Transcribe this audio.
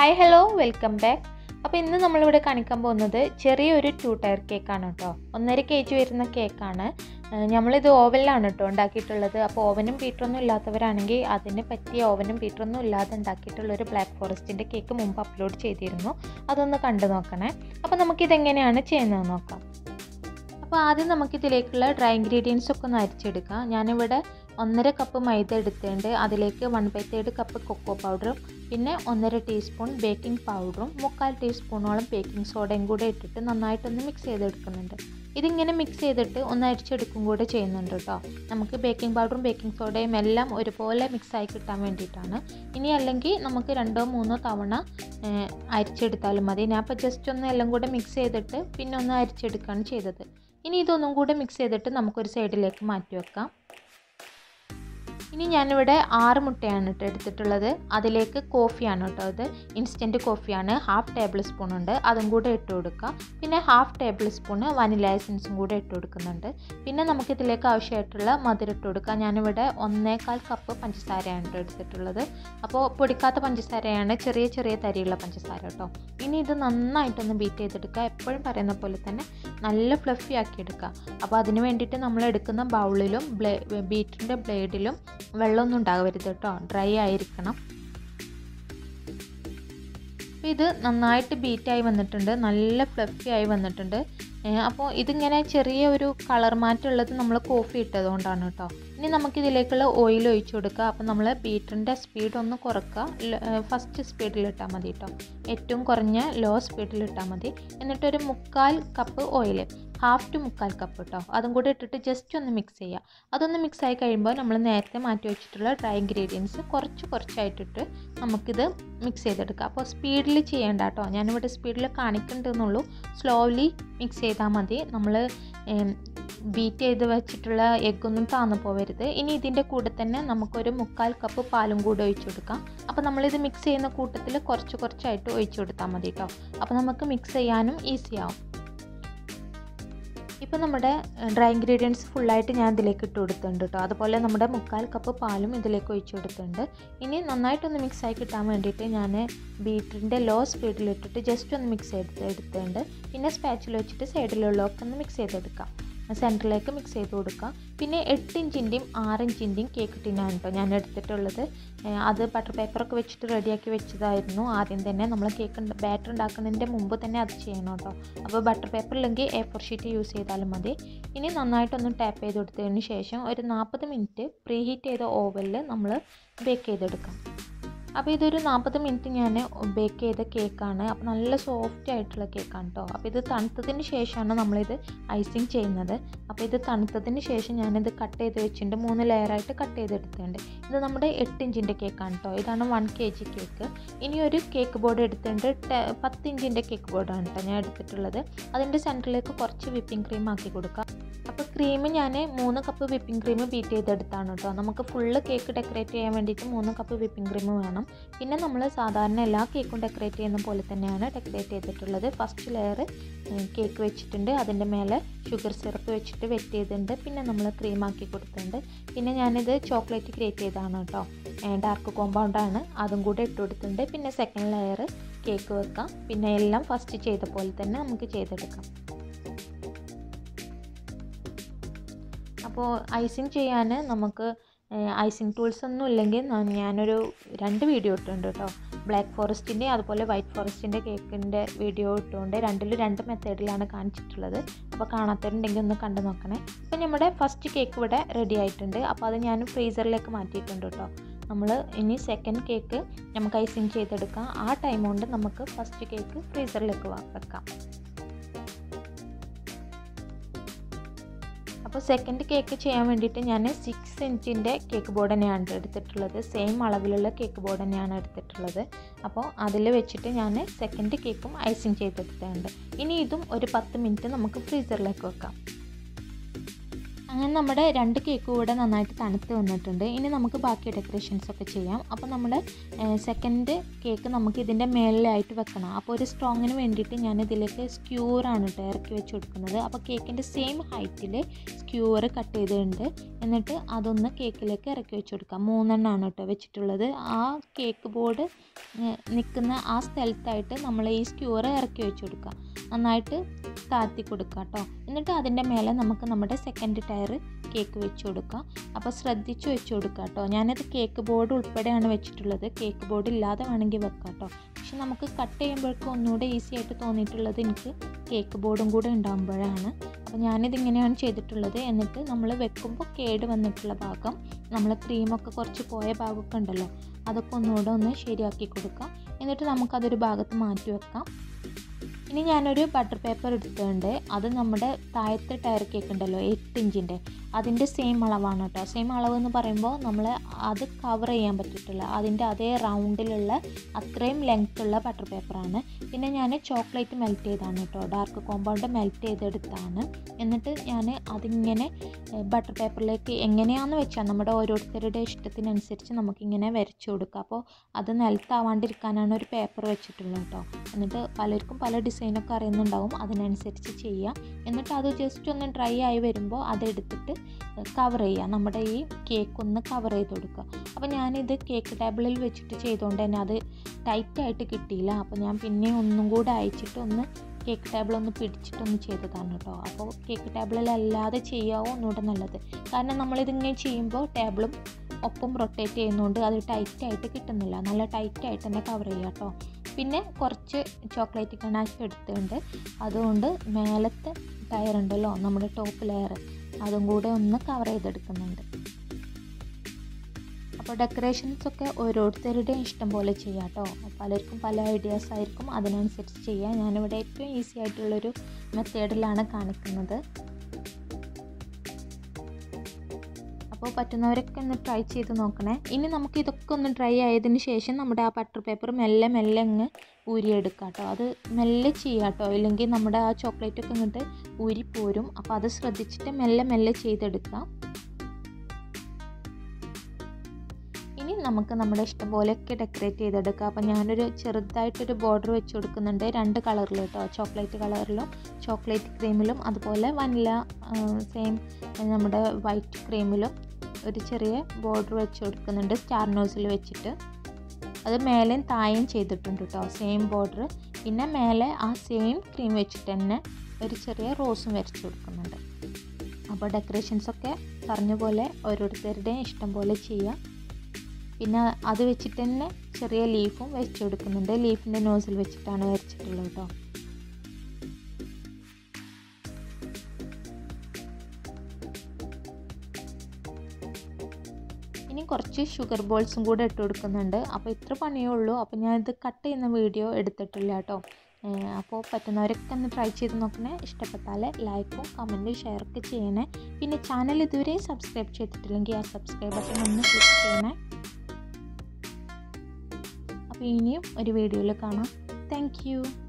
hi hello welcome back അപ്പോൾ ഇന്ന് നമ്മളിവിടെ കാണിക്കാൻ പോകുന്നത് ചെറിയൊരു ടു ടയർ കേക്കാണ് കേട്ടോ ഒന്നര കെ ജി വരുന്ന കേക്കാണ് ഏഹ് നമ്മളിത് ഓവനിലാണ് കേട്ടോ ഉണ്ടാക്കിയിട്ടുള്ളത് അപ്പോൾ ഓവനും ബീറ്ററൊന്നും ഇല്ലാത്തവരാണെങ്കിൽ അതിന് പറ്റിയ ഓവനും ബീറ്ററൊന്നും ഇല്ലാതെ ഉണ്ടാക്കിയിട്ടുള്ള ഒരു ബ്ലാക്ക് ഫോറസ്റ്റിൻ്റെ കേക്ക് മുമ്പ് അപ്ലോഡ് ചെയ്തിരുന്നു അതൊന്ന് കണ്ടു നോക്കണേ അപ്പോൾ നമുക്കിതെങ്ങനെയാണ് ചെയ്യുന്നത് നോക്കാം അപ്പോൾ ആദ്യം നമുക്കിതിലേക്കുള്ള ഡ്രൈ ഇൻഗ്രീഡിയൻസ് ഒക്കെ ഒന്ന് അരിച്ചെടുക്കാം ഞാനിവിടെ ഒന്നര കപ്പ് മൈദ എടുത്തിട്ടുണ്ട് അതിലേക്ക് one by third cup cocoa പൗഡറും പിന്നെ ഒന്നര ടീസ്പൂൺ ബേക്കിംഗ് പൗഡറും മുക്കാൽ ടീസ്പൂണോളം ബേക്കിംഗ് സോഡയും കൂടെ ഇട്ടിട്ട് നന്നായിട്ടൊന്ന് മിക്സ് ചെയ്തെടുക്കുന്നുണ്ട് ഇതിങ്ങനെ മിക്സ് ചെയ്തിട്ട് ഒന്ന് അരിച്ചെടുക്കും കൂടെ ചെയ്യുന്നുണ്ട് കേട്ടോ നമുക്ക് ബേക്കിംഗ് പൗഡറും ബേക്കിംഗ് സോഡയും എല്ലാം ഒരുപോലെ മിക്സായി കിട്ടാൻ വേണ്ടിയിട്ടാണ് ഇനി അല്ലെങ്കിൽ നമുക്ക് രണ്ടോ മൂന്നോ തവണ ഏഹ്, അരിച്ചെടുത്താലും മതി ഞാൻ ഇപ്പോൾ ജസ്റ്റ് ഒന്ന് എല്ലാം കൂടെ മിക്സ് ചെയ്തിട്ട് പിന്നെ ഒന്ന് അരിച്ചെടുക്കുകയാണ് ചെയ്തത് ഇനി ഇതൊന്നും കൂടെ മിക്സ് ചെയ്തിട്ട് നമുക്കൊരു സൈഡിലേക്ക് മാറ്റി വെക്കാം ഇനി ഞാനിവിടെ ആറ് മുട്ടയാണ് കേട്ടോ എടുത്തിട്ടുള്ളത് അതിലേക്ക് കോഫിയാണ് കേട്ടോ ഇത് ഇൻസ്റ്റൻറ്റ് കോഫിയാണ് ഹാഫ് ടേബിൾ സ്പൂൺ ഉണ്ട് അതും കൂടെ ഇട്ട് കൊടുക്കുക പിന്നെ ഹാഫ് ടേബിൾ സ്പൂണ് വനില എസൻസും കൂടെ ഇട്ട് കൊടുക്കുന്നുണ്ട് പിന്നെ നമുക്ക് ഇതിലേക്ക് ആവശ്യമായിട്ടുള്ള മധുരം ഇട്ട് കൊടുക്കുക ഞാനിവിടെ ഒന്നേകാൽ കപ്പ് പഞ്ചസാരയാണ് കേട്ടോ എടുത്തിട്ടുള്ളത് അപ്പോൾ പൊടിക്കാത്ത പഞ്ചസാരയാണ് ചെറിയ ചെറിയ തരിയുള്ള പഞ്ചസാര കേട്ടോ ഇനി ഇത് നന്നായിട്ടൊന്ന് ബീറ്റ് ചെയ്തെടുക്കുക എപ്പോഴും പറയുന്ന പോലെ തന്നെ നല്ല ഫ്ലഫി ആക്കി എടുക്കുക അപ്പോൾ അതിന് വേണ്ടിയിട്ട് നമ്മൾ എടുക്കുന്ന ബൗളിലും ബ്ലേ ബീറ്ററിൻ്റെ ബ്ലേഡിലും വെള്ളമൊന്നും ഉണ്ടാകരുത് കേട്ടോ ഡ്രൈ ആയിരിക്കണം അപ്പോൾ ഇത് നന്നായിട്ട് ബീറ്റായി വന്നിട്ടുണ്ട് നല്ല ഫ്ലഫി ആയി വന്നിട്ടുണ്ട് അപ്പോൾ ഇതിങ്ങനെ ചെറിയ ഒരു കളർ മാറ്റമുള്ളത് നമ്മൾ കോഫി ഇട്ടതുകൊണ്ടാണ് കേട്ടോ ഇനി നമുക്കിതിലേക്കുള്ള ഓയിൽ ഒഴിച്ചു കൊടുക്കുക അപ്പോൾ നമ്മൾ ബീറ്ററിൻ്റെ സ്പീഡ് ഒന്ന് കുറക്കുക ഫസ്റ്റ് സ്പീഡിൽ ഇട്ടാൽ മതി കേട്ടോ ഏറ്റവും കുറഞ്ഞ ലോ സ്പീഡിൽ ഇട്ടാൽ മതി എന്നിട്ടൊരു മുക്കാൽ കപ്പ് ഓയിൽ ഹാഫ് ടു മുക്കാൽ കപ്പ് കേട്ടോ അതും കൂടി ഇട്ടിട്ട് ജസ്റ്റ് ഒന്ന് മിക്സ് ചെയ്യുക അതൊന്ന് മിക്സ് ആയി കഴിയുമ്പോൾ നമ്മൾ നേരത്തെ മാറ്റി വെച്ചിട്ടുള്ള ഡ്രൈ ഇൻഗ്രീഡിയൻസ് കുറച്ച് കുറച്ചായിട്ടിട്ട് നമുക്കിത് മിക്സ് ചെയ്തെടുക്കാം അപ്പോൾ സ്പീഡിൽ ചെയ്യേണ്ട കേട്ടോ ഞാനിവിടെ സ്പീഡിൽ കാണിക്കുന്നുണ്ടെന്നുള്ളൂ സ്ലോലി മിക്സ് ചെയ്താൽ മതി നമ്മൾ ബീറ്റ് ചെയ്ത് വെച്ചിട്ടുള്ള എഗ്ഗൊന്നും താന്നു പോവരുത് ഇനി ഇതിൻ്റെ കൂടെ തന്നെ നമുക്കൊരു മുക്കാൽ കപ്പ് പാലും കൂടെ ഒഴിച്ചു കൊടുക്കാം അപ്പോൾ നമ്മളിത് മിക്സ് ചെയ്യുന്ന കൂട്ടത്തിൽ കുറച്ച് കുറച്ചായിട്ട് ഒഴിച്ചു കൊടുത്താൽ മതി കേട്ടോ അപ്പോൾ നമുക്ക് മിക്സ് ചെയ്യാനും ഈസി ആവും ഇപ്പോൾ നമ്മുടെ ഡ്രൈ ഇൻഗ്രീഡിയൻസ് ഫുള്ളായിട്ട് ഞാൻ ഇതിലേക്ക് ഇട്ട് കൊടുത്തിട്ടുണ്ട് കേട്ടോ അതുപോലെ നമ്മുടെ മുക്കാൽ കപ്പ് പാലും ഇതിലേക്ക് ഒഴിച്ചു കൊടുത്തിട്ടുണ്ട് ഇനി നന്നായിട്ടൊന്ന് മിക്സ് ആയി കിട്ടാൻ വേണ്ടിയിട്ട് ഞാൻ ബീറ്ററിൻ്റെ ലോ സ്പീഡിൽ ഇട്ടിട്ട് ജസ്റ്റ് ഒന്ന് മിക്സ് ചെയ്ത് എടുത്തിട്ടുണ്ട് പിന്നെ സ്പാച്ചിൽ വെച്ചിട്ട് സൈഡിലുള്ളതൊക്കെ ഒന്ന് മിക്സ് ചെയ്തെടുക്കാം സെൻറ്ററിലേക്ക് മിക്സ് ചെയ്ത് കൊടുക്കുക പിന്നെ എട്ട് ഇഞ്ചിൻ്റെയും ആറ് ഇഞ്ചിൻ്റെയും കേക്ക് ടിന്നാണ് കേട്ടോ ഞാൻ എടുത്തിട്ടുള്ളത് ഏഹ് അത് ബട്ടർ പേപ്പറൊക്കെ വെച്ചിട്ട് റെഡിയാക്കി വെച്ചതായിരുന്നു ആദ്യം തന്നെ നമ്മൾ കേക്ക് ബാറ്റർ ഉണ്ടാക്കുന്നതിൻ്റെ മുമ്പ് തന്നെ അത് ചെയ്യണം കേട്ടോ അപ്പോൾ ബട്ടർ പേപ്പർ ഇല്ലെങ്കിൽ എ ഫോർ ഷീറ്റ് യൂസ് ചെയ്താലും മതി ഇനി നന്നായിട്ടൊന്ന് ടാപ്പ് ചെയ്ത് കൊടുത്തതിന് ശേഷം ഒരു നാൽപ്പത് മിനിറ്റ് പ്രീ ഹീറ്റ് ചെയ്ത ഓവനിൽ നമ്മൾ ബേക്ക് ചെയ്തെടുക്കാം അപ്പോൾ ഇതൊരു നാൽപ്പത് മിനിറ്റ് ഞാൻ ബേക്ക് ചെയ്ത കേക്കാണ് അപ്പോൾ നല്ല സോഫ്റ്റ് ആയിട്ടുള്ള കേക്കാണ് കേട്ടോ അപ്പോൾ ഇത് തണുത്തതിന് ശേഷമാണ് നമ്മളിത് ഐസിങ് ചെയ്യുന്നത് അപ്പോൾ ഇത് തണുത്തതിന് ശേഷം ഞാനിത് കട്ട് ചെയ്ത് വെച്ചിട്ടുണ്ട് മൂന്ന് ലെയറായിട്ട് കട്ട് ചെയ്തെടുത്തിട്ടുണ്ട് ഇത് നമ്മുടെ എട്ട് ഇഞ്ചിൻ്റെ കേക്കാണ് കേട്ടോ ഇതാണ് വൺ കെ ജി കേക്ക് ഇനി ഒരു കേക്ക് ബോർഡ് എടുത്തിട്ടുണ്ട് ടെ- പത്ത് ഇഞ്ചിൻ്റെ കേക്ക് ബോർഡാണ് കേട്ടോ ഞാൻ എടുത്തിട്ടുള്ളത് അതിൻ്റെ സെൻറ്ററിലേക്ക് കുറച്ച് വിപ്പിംഗ് ക്രീം ആക്കി കൊടുക്കുക അപ്പോൾ ക്രീം ഞാൻ മൂന്ന് കപ്പ് വിപ്പിംഗ് ക്രീം ബീറ്റ് ചെയ്തെടുത്താണ് കേട്ടോ നമുക്ക് ഫുള്ള് കേക്ക് ഡെക്കറേറ്റ് ചെയ്യാൻ വേണ്ടിയിട്ട് മൂന്ന് കപ്പ് വിപ്പിംഗ് ക്രീം വേണം പിന്നെ നമ്മൾ സാധാരണ എല്ലാ കേക്കും ഡെക്കറേറ്റ് ചെയ്യുന്ന പോലെ തന്നെയാണ് ഡെക്കറേറ്റ് ചെയ്തിട്ടുള്ളത് ഫസ്റ്റ് ലെയർ കേക്ക് വെച്ചിട്ടുണ്ട് അതിൻ്റെ മേലെ ഷുഗർ സിറപ്പ് വെച്ചിട്ട് വെറ്റ് ചെയ്തിട്ടുണ്ട് പിന്നെ നമ്മൾ ക്രീം ആക്കി കൊടുത്തിട്ടുണ്ട് പിന്നെ ഞാനിത് ചോക്ലേറ്റ് ക്രിയേറ്റ് ചെയ്തതാണ് കേട്ടോ ഡാർക്ക് കോമ്പൗണ്ടാണ് അതും കൂടെ ഇട്ട് കൊടുത്തിട്ടുണ്ട് പിന്നെ സെക്കൻഡ് ലെയർ കേക്ക് വെക്കാം പിന്നെ എല്ലാം ഫസ്റ്റ് ചെയ്ത പോലെ തന്നെ നമുക്ക് ചെയ്തെടുക്കാം അപ്പോൾ ഐസിങ് ചെയ്യാൻ നമുക്ക് ഐസിങ് ടൂൾസ് ഒന്നും ഇല്ലെങ്കിൽ ന- ഞാനൊരു രണ്ട് വീഡിയോ ഇട്ടിട്ടുണ്ട് കേട്ടോ ബ്ലാക്ക് ഫോറസ്റ്റിൻ്റെ അതുപോലെ വൈറ്റ് ഫോറസ്റ്റിൻ്റെ കേക്കിൻ്റെ വീഡിയോ ഇട്ടുകൊണ്ട് രണ്ടിലും രണ്ട് മെത്തേഡിലാണ് കാണിച്ചിട്ടുള്ളത് അപ്പോൾ കാണാത്തവരുണ്ടെങ്കിൽ ഒന്ന് കണ്ടു നോക്കണേ ഇപ്പം നമ്മുടെ ഫസ്റ്റ് കേക്ക് ഇവിടെ റെഡി ആയിട്ടുണ്ട് അപ്പോൾ അത് ഞാൻ ഫ്രീസറിലേക്ക് മാറ്റിയിട്ടുണ്ട് കേട്ടോ നമ്മൾ ഇനി സെക്കൻഡ് കേക്ക് നമുക്ക് ഐസിങ് ചെയ്തെടുക്കാം ആ ടൈം കൊണ്ട് നമുക്ക് ഫസ്റ്റ് കേക്ക് ഫ്രീസറിലേക്ക് വെക്കാം അപ്പോൾ സെക്കൻഡ് കേക്ക് ചെയ്യാൻ വേണ്ടിയിട്ട് ഞാൻ സിക്സ് ഇഞ്ചിൻ്റെ കേക്ക് ബോർഡ് തന്നെയാണ് എടുത്തിട്ടുള്ളത് സെയിം അളവിലുള്ള കേക്ക് ബോർഡ് തന്നെയാണ് എടുത്തിട്ടുള്ളത് അപ്പോൾ അതിൽ വെച്ചിട്ട് ഞാൻ സെക്കൻഡ് കേക്കും ഐസിങ് ചെയ്തെടുത്തിട്ടുണ്ട് ഇനി ഇതും ഒരു പത്ത് മിനിറ്റ് നമുക്ക് ഫ്രീസറിലേക്ക് വെക്കാം അങ്ങനെ നമ്മുടെ രണ്ട് കേക്കും ഇവിടെ നന്നായിട്ട് തണുത്ത് വന്നിട്ടുണ്ട് ഇനി നമുക്ക് ബാക്കി ഡെക്കറേഷൻസ് ഒക്കെ ചെയ്യാം അപ്പോൾ നമ്മുടെ സെക്കൻഡ് കേക്ക് നമുക്ക് ഇതിൻ്റെ മേളിലായിട്ട് വെക്കണം അപ്പോൾ ഒരു സ്ട്രോങ്ങിന് വേണ്ടിയിട്ട് ഞാൻ ഇതിലേക്ക് സ്ക്യൂറാണ് കേട്ടോ ഇറക്കി വെച്ച് കൊടുക്കുന്നത് അപ്പോൾ കേക്കിൻ്റെ സെയിം ഹൈറ്റിൽ സ്ക്യൂർ സ്ക്യൂവർ കട്ട് ചെയ്തിട്ടുണ്ട് എന്നിട്ട് അതൊന്ന് കേക്കിലേക്ക് ഇറക്കി വെച്ച് കൊടുക്കാം മൂന്നെണ്ണമാണ് കേട്ടോ വെച്ചിട്ടുള്ളത് ആ കേക്ക് ബോർഡ് നിൽക്കുന്ന ആ സ്ഥലത്തായിട്ട് നമ്മൾ ഈ സ്ക്യൂവർ ഇറക്കി വെച്ച് കൊടുക്കുക നന്നായിട്ട് താഴ്ത്തി കൊടുക്കുക കേട്ടോ എന്നിട്ട് അതിൻ്റെ മേലെ നമുക്ക് നമ്മുടെ സെക്കൻഡ് ടയർ കേക്ക് വെച്ച് കൊടുക്കാം അപ്പോൾ ശ്രദ്ധിച്ച് വെച്ച് കൊടുക്കുക കേട്ടോ ഞാനത് കേക്ക് ബോർഡ് ഉൾപ്പെടെയാണ് വെച്ചിട്ടുള്ളത് കേക്ക് ബോർഡ് ഇല്ലാതെ വേണമെങ്കിൽ വെക്കാം കേട്ടോ പക്ഷെ നമുക്ക് കട്ട് ചെയ്യുമ്പോഴേക്കും ഒന്നുകൂടെ ഈസി ആയിട്ട് തോന്നിയിട്ടുള്ളത് എനിക്ക് കേക്ക് ബോർഡും കൂടെ ഉണ്ടാകുമ്പോഴാണ് അപ്പോൾ ഞാനിതിങ്ങനെയാണ് ചെയ്തിട്ടുള്ളത് എന്നിട്ട് നമ്മൾ വെക്കുമ്പോൾ കേട് വന്നിട്ടുള്ള ഭാഗം നമ്മൾ ക്രീമൊക്കെ കുറച്ച് പോയ ഭാഗമൊക്കെ ഉണ്ടല്ലോ അതൊക്കെ ഒന്നുകൂടെ ഒന്ന് ശരിയാക്കി കൊടുക്കാം എന്നിട്ട് നമുക്കതൊരു ഭാഗത്ത് മാറ്റി വെക്കാം ഇനി ഞാനൊരു ബട്ടർ പേപ്പർ എടുത്തിട്ടുണ്ട് അത് നമ്മുടെ താഴത്തെ ടയർ കേക്ക് ഉണ്ടല്ലോ എട്ട് ഇഞ്ചിൻ്റെ അതിൻ്റെ സെയിം അളവാണ് കേട്ടോ സെയിം അളവ് എന്ന് പറയുമ്പോൾ നമ്മൾ അത് കവർ ചെയ്യാൻ പറ്റിയിട്ടില്ല അതിൻ്റെ അതേ റൗണ്ടിലുള്ള അത്രയും ലെങ്ത് ഉള്ള ബട്ടർ പേപ്പറാണ് പിന്നെ ഞാൻ ചോക്ലേറ്റ് മെൽറ്റ് ചെയ്താണ് കേട്ടോ ഡാർക്ക് കോമ്പൗണ്ട് മെൽറ്റ് ചെയ്തെടുത്താണ് എന്നിട്ട് ഞാൻ അതിങ്ങനെ ബട്ടർ പേപ്പറിലേക്ക് എങ്ങനെയാണെന്ന് വെച്ചാൽ നമ്മുടെ ഓരോരുത്തരുടെ ഇഷ്ടത്തിനനുസരിച്ച് നമുക്കിങ്ങനെ വരച്ചു കൊടുക്കുക അപ്പോൾ അത് നിലത്താവാണ്ടിരിക്കാനാണ് ഒരു പേപ്പർ വെച്ചിട്ടുള്ളത് കേട്ടോ എന്നിട്ട് പലർക്കും പല ഡിസൈനൊക്കെ അറിയുന്നുണ്ടാവും അതിനനുസരിച്ച് ചെയ്യുക എന്നിട്ട് അത് ജസ്റ്റ് ഒന്ന് ഡ്രൈ ആയി വരുമ്പോൾ അതെടുത്തിട്ട് കവർ ചെയ്യുക നമ്മുടെ ഈ കേക്ക് ഒന്ന് കവർ ചെയ്ത് കൊടുക്കുക അപ്പോൾ ഞാനിത് കേക്ക് ടേബിളിൽ വെച്ചിട്ട് ചെയ്തുകൊണ്ട് തന്നെ അത് ടൈറ്റായിട്ട് കിട്ടിയില്ല അപ്പോൾ ഞാൻ പിന്നെ ഒന്നും കൂടെ അയച്ചിട്ട് ഒന്ന് കേക്ക് ടേബിൾ ഒന്ന് പിടിച്ചിട്ടൊന്ന് ചെയ്തതാണ് കേട്ടോ അപ്പോൾ കേക്ക് ടേബിളിൽ അല്ലാതെ ചെയ്യാവോ ഒന്നുകൂടെ നല്ലത് കാരണം നമ്മളിതിങ്ങനെ ചെയ്യുമ്പോൾ ടേബിളും ഒപ്പം റൊട്ടേറ്റ് ചെയ്യുന്നതുകൊണ്ട് അത് ടൈറ്റായിട്ട് കിട്ടുന്നില്ല നല്ല ടൈറ്റായിട്ട് തന്നെ കവർ ചെയ്യുക കേട്ടോ പിന്നെ കുറച്ച് ചോക്ലേറ്റ് കണാശ് എടുത്തുകൊണ്ട് അതുകൊണ്ട് മേലത്തെ ടയർ ഉണ്ടല്ലോ നമ്മുടെ ടോപ്പ് ലെയർ അതും കൂടെ ഒന്ന് കവർ ചെയ്തെടുക്കുന്നുണ്ട് അപ്പോൾ ഡെക്കറേഷൻസ് ഒക്കെ ഓരോരുത്തരുടെയും ഇഷ്ടം പോലെ ചെയ്യാം കേട്ടോ പലർക്കും പല ഐഡിയാസ് ആയിരിക്കും അതിനനുസരിച്ച് ചെയ്യാം ഞാനിവിടെ ഏറ്റവും ഈസി ആയിട്ടുള്ളൊരു മെത്തേഡിലാണ് കാണിക്കുന്നത് അപ്പോൾ പറ്റുന്നവരൊക്കെ ഒന്ന് ട്രൈ ചെയ്ത് നോക്കണേ ഇനി നമുക്ക് ഇതൊക്കെ ഒന്ന് ഡ്രൈ ആയതിന് ശേഷം നമ്മുടെ ആ ബട്ടർ പേപ്പർ മെല്ലെ മെല്ലെ അങ്ങ് ഊരിയെടുക്കാം കേട്ടോ അത് മെല്ലെ ചെയ്യാം കേട്ടോ ഇല്ലെങ്കിൽ നമ്മുടെ ആ ചോക്ലേറ്റ് ഒക്കെ ഇങ്ങോട്ട് ഊരിപ്പോരും അപ്പോൾ അത് ശ്രദ്ധിച്ചിട്ട് മെല്ലെ മെല്ലെ ചെയ്തെടുക്കാം ഇനി നമുക്ക് നമ്മുടെ ഇഷ്ടം പോലെയൊക്കെ ഡെക്കറേറ്റ് ചെയ്തെടുക്കാം അപ്പോൾ ഞാനൊരു ചെറുതായിട്ടൊരു ബോർഡർ വെച്ച് കൊടുക്കുന്നുണ്ട് രണ്ട് കളറിൽ കേട്ടോ ചോക്ലേറ്റ് കളറിലും ചോക്ലേറ്റ് ക്രീമിലും അതുപോലെ വനില സെയിം നമ്മുടെ വൈറ്റ് ക്രീമിലും ഒരു ചെറിയ ബോർഡർ വെച്ച് കൊടുക്കുന്നുണ്ട് സ്റ്റാർ നോസിൽ വെച്ചിട്ട് അത് മേലെയും താഴെയും ചെയ്തിട്ടുണ്ട് കേട്ടോ സെയിം ബോർഡർ പിന്നെ മേലെ ആ സെയിം ക്രീം വെച്ചിട്ട് തന്നെ ഒരു ചെറിയ റോസും വരച്ച് കൊടുക്കുന്നുണ്ട് അപ്പോൾ ഡെക്കറേഷൻസൊക്കെ പറഞ്ഞ പോലെ ഓരോരുത്തരുടെയും ഇഷ്ടം പോലെ ചെയ്യാം പിന്നെ അത് വെച്ചിട്ട് തന്നെ ചെറിയ ലീഫും വെച്ച് കൊടുക്കുന്നുണ്ട് ലീഫിൻ്റെ നോസിൽ വെച്ചിട്ടാണ് വരച്ചിട്ടുള്ളത് കേട്ടോ ഇനി കുറച്ച് ഷുഗർ ബോൾസും കൂടെ ഇട്ട് കൊടുക്കുന്നുണ്ട് അപ്പോൾ ഇത്ര പണിയേ ഉള്ളൂ അപ്പോൾ ഞാനിത് കട്ട് ചെയ്യുന്ന വീഡിയോ എടുത്തിട്ടില്ല കേട്ടോ അപ്പോൾ പറ്റുന്നവരൊക്കെ ഒന്ന് ട്രൈ ചെയ്ത് നോക്കണേ ഇഷ്ടപ്പെട്ടാൽ ലൈക്കും കമൻറ്റും ഷെയറൊക്കെ ചെയ്യണേ പിന്നെ ചാനൽ ഇതുവരെ സബ്സ്ക്രൈബ് ചെയ്തിട്ടില്ലെങ്കിൽ ആ സബ്സ്ക്രൈബ് ബട്ടൺ ഒന്ന് ക്ലിക്ക് ചെയ്യണേ അപ്പോൾ ഇനിയും ഒരു വീഡിയോയിൽ കാണാം താങ്ക്